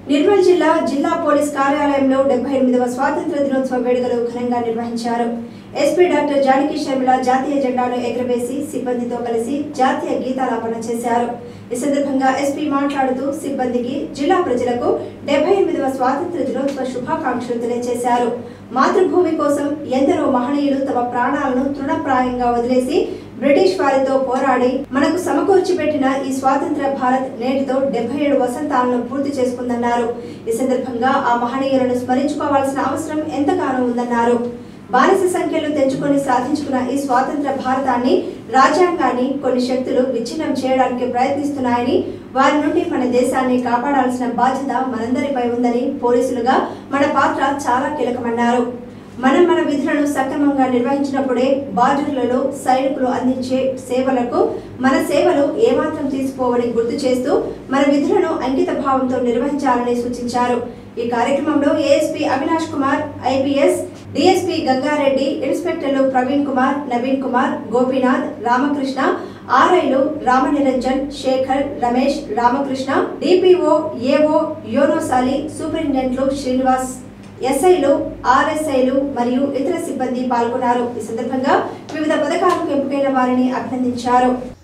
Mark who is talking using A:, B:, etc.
A: నిర్మల్ జిల్లా జిల్లా పోలీస్ కార్యాలయంలో డెబ్బై ఎనిమిదవ స్వాతంత్ర దినోత్సవ వేడుకలు ఘనంగా నిర్వహించారు ఎస్పీ డాక్టర్ జానకి శర్మిల జాతీయ జెండాను ఎగురవేసి సిబ్బందితో కలిసి జాతీయ గీతాలాపన చేశారు ఈ సందర్భంగా ఎస్పీ మాట్లాడుతూ సిబ్బందికి జిల్లా ప్రజలకు డెబ్బై ఎనిమిదవ స్వాతంత్ర దినోత్సవ శుభాకాంక్షలు తెలియజేశారు మాతృభూమి కోసం ఎందరో మహనీయులు తమ ప్రాణాలను తృణప్రాయంగా వదిలేసి బ్రిటిష్ వారితో పోరాడి మనకు సమకూర్చి పెట్టిన ఈ స్వాతంత్ర భారత్ నేటితో డెబ్బై ఏడు వసంతాలను పూర్తి చేసుకుందన్నారు ఈ సందర్భంగా ఆ మహనీయులను స్మరించుకోవాల్సిన అవసరం ఎంతగానో ఉందన్నారు బానిస సంఖ్యలు తెంచుకొని సాధించుకున్న ఈ స్వాతంత్ర భారతాన్ని రాజ్యాంగాన్ని కొన్ని శక్తులు విచ్ఛిన్నం చేయడానికి ప్రయత్నిస్తున్నాయని వారి నుండి మన దేశాన్ని కాపాడాల్సిన బాధ్యత మనందరిపై ఉందని పోలీసులుగా మన పాత్ర చాలా కీలకమన్నారు మనం మన విధులను సక్రమంగా నిర్వహించినప్పుడే బాధ్యులలో సైనికులు అందించే సేవలకు మన సేవలు ఏమాత్రం తీసుకోవని గుర్తు చేస్తూ మన విధులను అంకిత భావంతో నిర్వహించాలని సూచించారు ఈ కార్యక్రమంలో ASP Avinash Kumar IPS DSP Gangareddy ఇన్స్పెక్టర్లు ప్రవీణ్ కుమార్ నవీన్ కుమార్ గోపీనాథ్ రామకృష్ణ ఆర్ఐలు రామనిరంజన్ శేఖర్ రమేష్ రామకృష్ణ డిపిఓ ఏఓ యోనోసాలి సూపరింటెండెంట్లు శ్రీనివాస్ ఎస్ఐలు ఆర్ఎస్ఐలు మరియు ఇతర సిబ్బంది పాల్గొన్నారు ఈ సందర్భంగా వివిధ పథకాలకు ఎంపికైన వారిని అభినందించారు